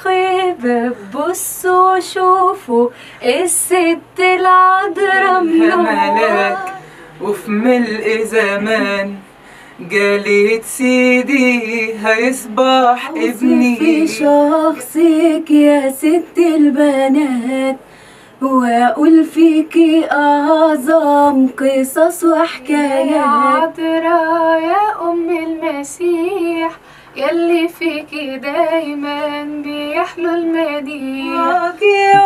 الغيبة بصوا شوفوا الست العذراء ملاك منورة وفي ملء زمان جالت سيدي هيصبح في ابني شخصك يا ست البنات واقول فيكي اعظم قصص يا وحكايات عذراء يا أم المسيح يلي فيكي دايما بيحلو المديح معك يا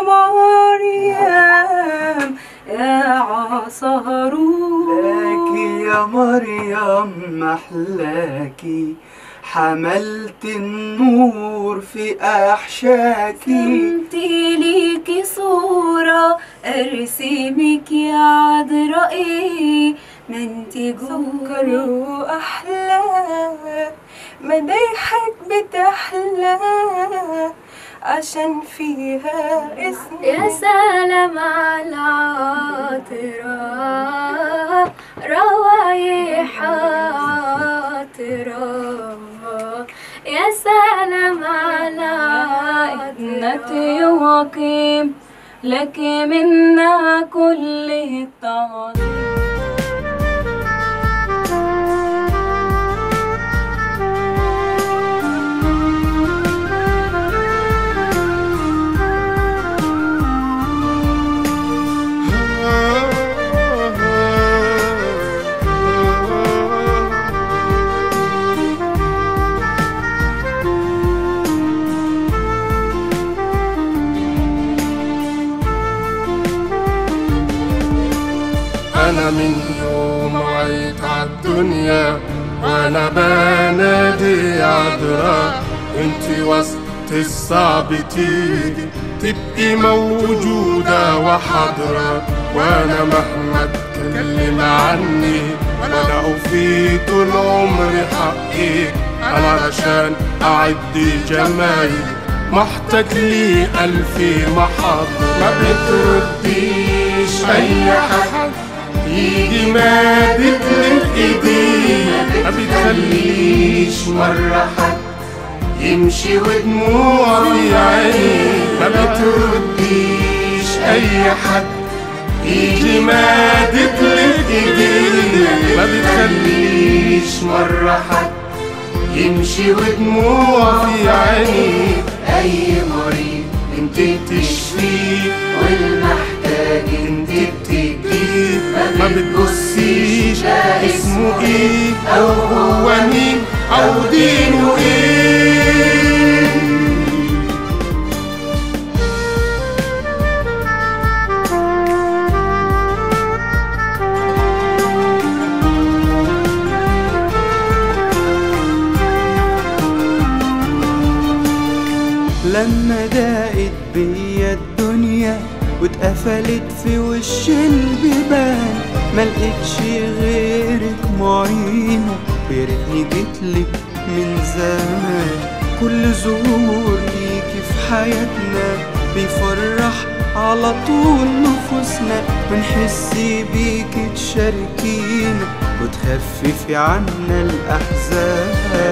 مريم يا عصا هارون لكي يا مريم محلاكي حملت النور في أحشاكي انتي ليكي صورة ارسمك يا عذرائي ما انتي سكر جوه وأحلى مدايحك بتحلى عشان فيها اسم يا سلام على عطرة روايح عطرة يا سلام على ابنة يواقيم لك منا كل التعظيم أنا من يوم وعيت عالدنيا وأنا بنادي عذراء انتي وسط الصعب تيجي تبقي موجودة وحاضرة وأنا مهما اتكلم عني ولا أوفي طول عمري حقي أنا علشان أعد جمايل محتاج لي ألف محاضرة ما بترديش أي حد يجي مادت من ايديا ما بتخليش مرة حد يمشي ودموع في عيني ما بترديش اي حد يجي مادت لك ايديا ما بتخليش مرة حد يمشي ودموع في عيني اي مريض انت بتشفيه والمحتاج انت بتديه ما بتبصيش اسمه ايه او هو مين او دينه ايه لما ضاقت بيا الدنيا واتقفلت في وش البيبان ملقتش غيرك معينة وياريتني جيتلك من زمان كل ظهور ليكي في حياتنا بيفرح على طول نفوسنا ونحس بيكي تشاركينا وتخففي عنا الأحزان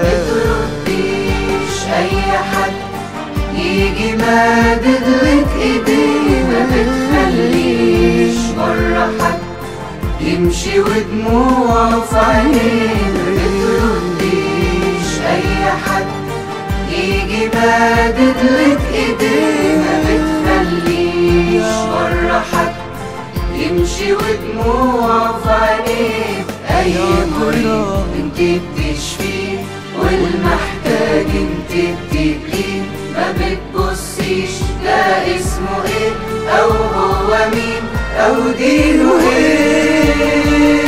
مفيش اي حد يجي مادد لك ايديه ما بتخليش مرة حد يمشي ودموعه في عينيه ما بترديش اي حد يجي مادد لك ايديه ما بتخليش مرة حد يمشي ودموعه في عينيه اي مريض انت بتشفيه والمحتاج انت بتبقيه ما بتبصيش ده اسمه ايه او هو مين او دينه ايه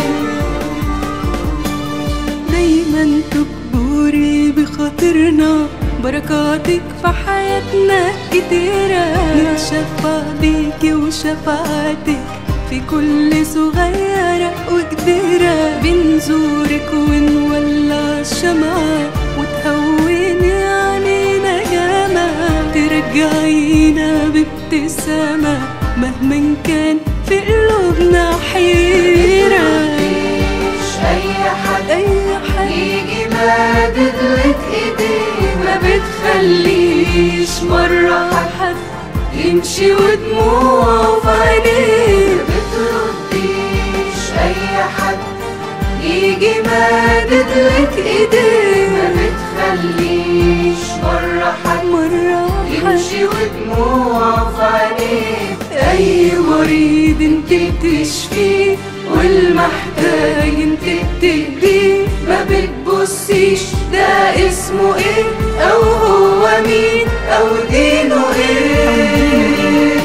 دايما تكبري بخاطرنا بركاتك في حياتنا كتيرة نتشفع بيكي وشفاعتك في كل صغيرة وكبيرة بنزورك ونولع الشمعة وتهوني علينا جامع ترجعينا بابتسامة مهما كان في قلوبنا حيرة مفيش اي حد أي حد يجي مادد لك ايديه ما بتخليش مرة حد يمشي ودموعه في عينيه بترديش أي حد يجي مادد لك ايديه ما بتخليش مرة حد مرة حد يمشي ودموعه في عينيه أي مريض انت بتشفيه والمحتاج انت بتهديه ما بتبصيش ده اسمه ايه او هو مين او دينه ايه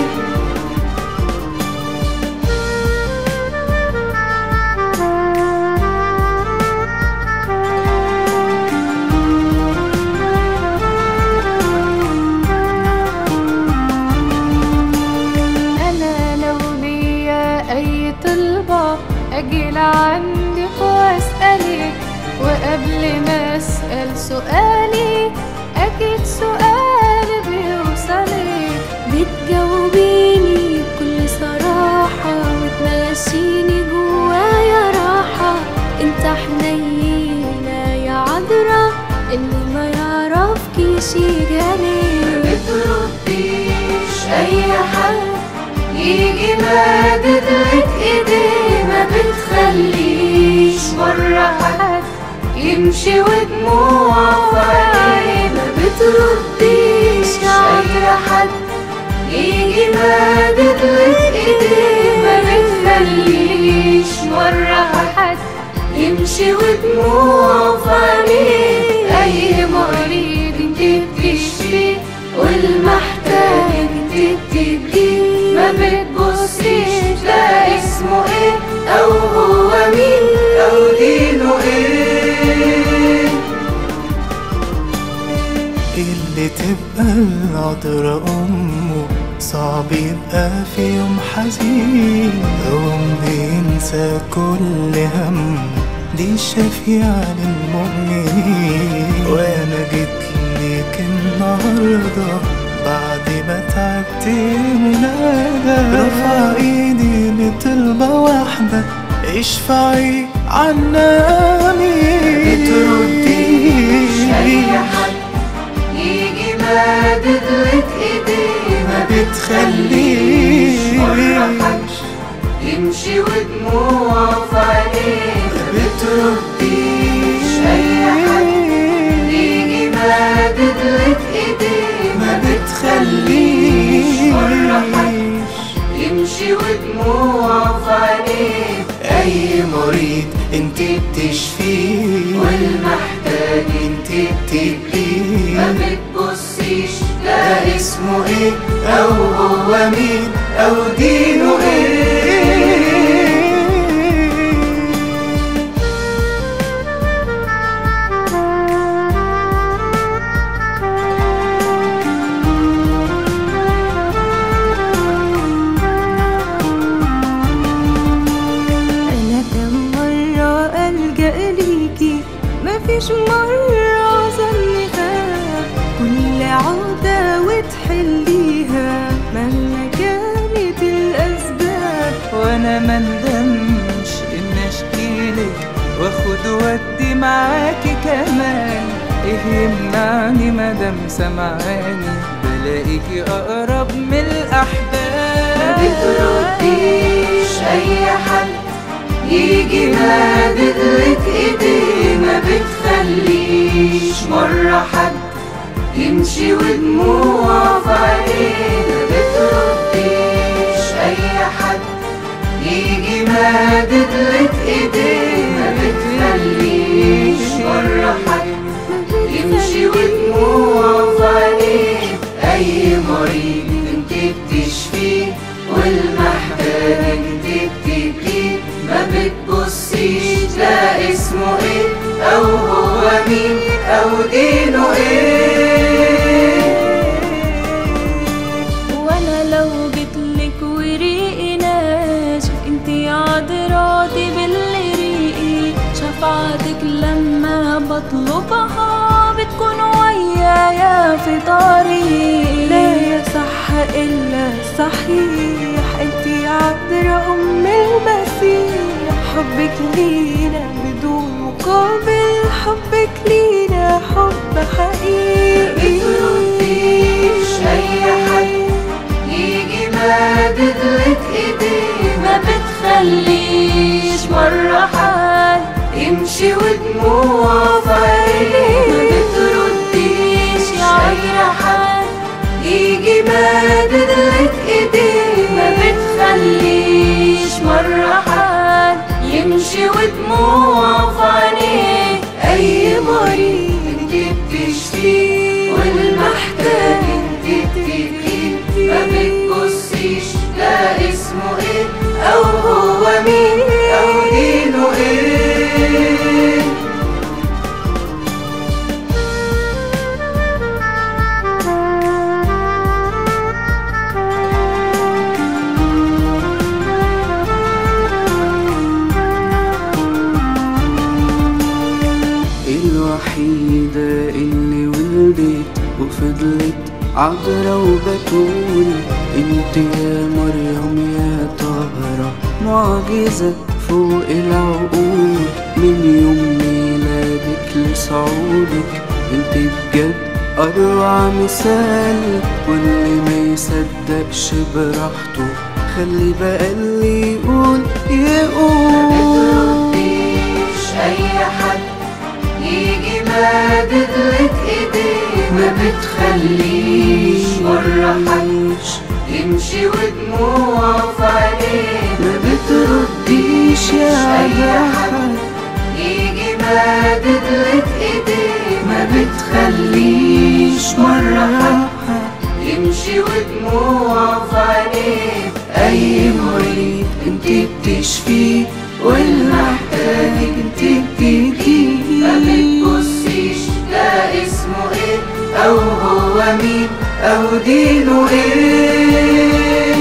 أنا لو ليا أي طلبة أجي لعندك وأسألك وقبل ما أسأل سؤالي أكيد سؤالي بيوصلك بتجاوبيني بكل صراحة وتمشيني جوايا راحة انت حنينة يا عذرا اللي ما يعرفكيش يجاني بترديش أي حد يجي مادد لك إيديه ما بتخليش مرة حد يمشي ودموعه في عينيه ما بترديش أي حد يجي مادد لك إيديه ما بتخليش مرة حد يمشي ودموعه في عينيه أي مريض انت بتشفيه والمحتاج انت بتديه ما بتبصيش ده اسمه ايه أو هو مين أو دينه ايه اللي تبقى العذراء أمه صعب يبقى في يوم حزين يوم بينسى كل هم دي الشفيعة للمؤمنين وأنا جيت لك النهاردة بعد ما تعبت منادى رفع ايدي لطلبة واحدة اشفعي عنا آمين بترديش أي حد يجي مادد لك إيديه ما بتخليش مرة حد يمشي ودموعه في عينيه ما بترديش أي حد يجي مادد لك إيديه ما بتخليش مرة حد يمشي ودموعه في عينيه أي مريض انت بتشفيه والمحتاج انت بتديه ما بتبصيش ده اسمه ايه او هو مين او دينه ايه أنا كم مرة ألجأ ليكي مفيش مرة ظنها كل عودة وتحليها مهما كانت الأسباب وانا مندمش ان اشكيلك واخد ودي معاكي كمان ايه يمنعني مادام سمعاني بلاقيكي اقرب من ما الاحباب بترديش اي حد يجي مادد لك ايديه ما بتخليش مرة حد يمشي ودموعه في عينيه ما بترديش اي حد يجي مادد لك ايديه ما بتخليش مرة حد يمشي ودموعه في عينيه اي مريض انت بتشفيه والمحتاج انت بتديه ما بتبصيش ده اسمه ايه او هو مين او دينه ايه وانا لو جيتلك وريقي ناشف انتي عذراتي باللي ريقي شفاعتك لما بطلبها بتكون ويايا في طريقي لا يصح إلا صحيح انتي عذراء أم المسيح حبك لينا بدون مقابل حبك لينا حب حقيقي بترديش أي حد يجي مادد لك إيديه ما بتخليش مرة حد يمشي ودموعه في عينيه ما بترديش أي حد يجي مادد لك إيديه ما بتخليش مرة حد يمشي ودموعه في عينيه أي مريض انت بتشفيه والمحتاج انت بتديه ما بتبصيش لا اسمه ايه أو هو مين أو دينه ايه الوحيدة اللي ولدت وفضلت عذرا وبتقول انت يا مريم يا طاهرة معجزة فوق العقول من يوم ميلادك لصعودك انت بجد أروع مثال واللي ما يصدقش براحته خلي بقى اللي يقول يقول بترديش أي حد يجي مادد لك إيديه ما بتخليش مرة حد يمشي ودموعه في عينيه ما بترديش يا أي حد حد يجي مادد لك إيديه ما بتخليش مرة يمشي ودموعه في عينيه أي مريض انت بتشفيه والمحتاج انت ما بتجيه بتبصيش لا اسمه ايه او هو مين او دينه ايه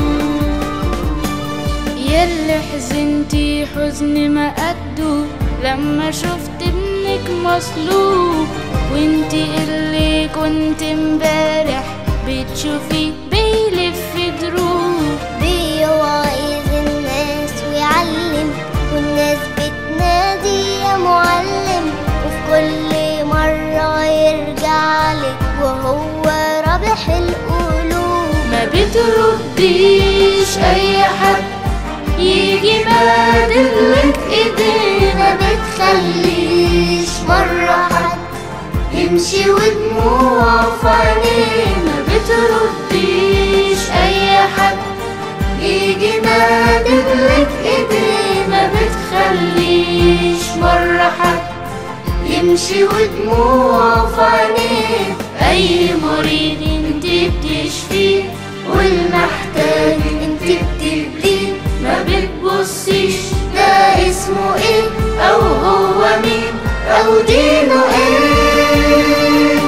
يلي حزنتي حزن ما قده لما شفت ابنك مصلوب وانتي اللي كنت امبارح بتشوفي بيلف دروب بيوعظ الناس ويعلم والناس بتنادي يا معلم وفي كل مرة يرجع لك وهو رابح القلوب ما بترديش اي حد يجي مادلك ايديه ما بتخليش مرة حد يمشي ودموعه في عينيه ما بترديش اي حد يجي مادد لك ايديه ما بتخليش مرة حد يمشي ودموعه في عينيه اي مريض انت بتشفيه والمحتاج انت بتديه ما بتبصيش ده اسمه ايه او هو مين او دينه ايه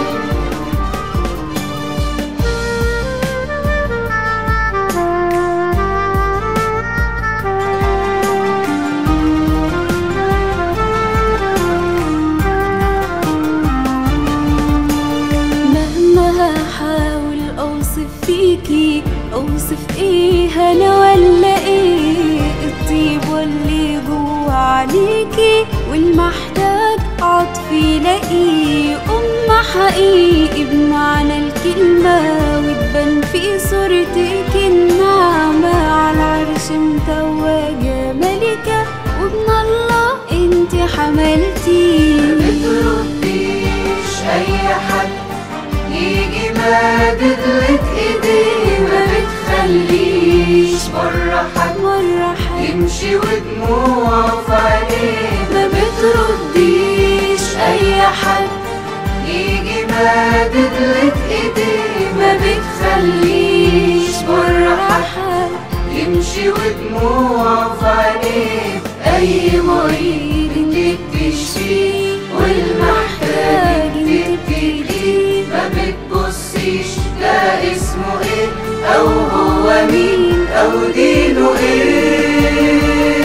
مهما هحاول اوصف فيكي اوصف ايه انا ولا ايه الطيب واللي جوا عليكي والمحتاج عطف يلاقيه ام حقيقي بمعنى الكلمة وتبان في صورتك النعمة على العرش متوجة ملكة وابن الله انت حملتي بترديش اي حد يجي مادد لك ايديه ما بتخليش مرة حد مرة حد يمشي ودموعه في عينيه ما بترديش اي حد يجي مادد لك ايديه ما بتخليش مرة حد حد يمشي ودموعه في عينيه اي مريض انت بتشفيه والمحتاج انت بتديه ما بتبصيش لا اسمه ايه او هو مين او دينه ايه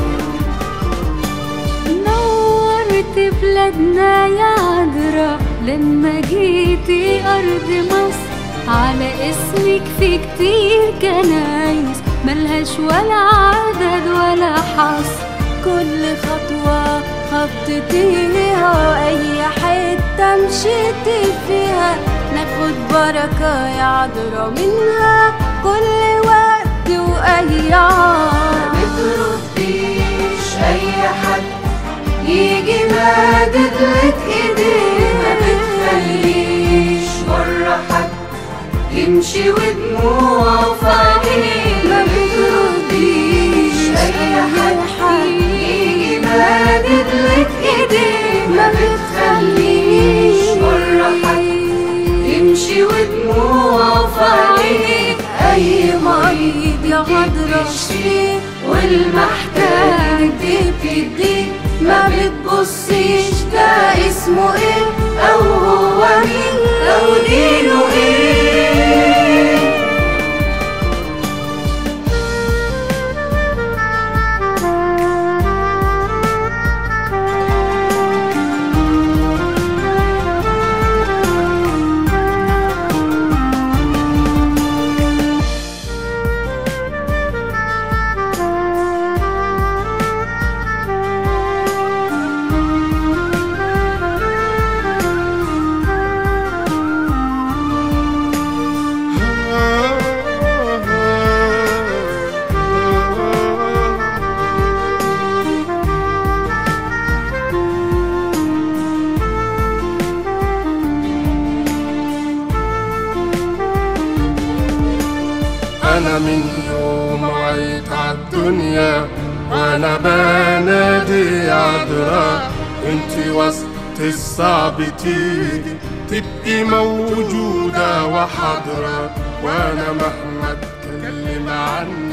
نورت بلادنا يا عذرا لما جيتي أرض مصر على اسمك في كتير كنايس ملهاش ولا عدد ولا حصر كل خطوة خطتيها أي حتة مشيت فيها ناخد بركة يا عذرا منها كل وقت وأيام بترديش اي حد يجي مادد لك ايديه ما بتخليش مرة حد يمشي ودموعه في عينيه ما بترديش اي حد يجي مادد لك ايديه ما بتخليش مرة حد يمشي ودموعه في عينيه اي مريض يا غدرة تشفيه والمحتاج تبتدي ما بتبصيش ده اسمه ايه او هو مين او دينه ايه أنا من يوم وعيت عالدنيا وأنا بنادي عذراء انتي وسط الصعب تيجي تبقي موجودة وحاضرة وأنا مهما اتكلم عنك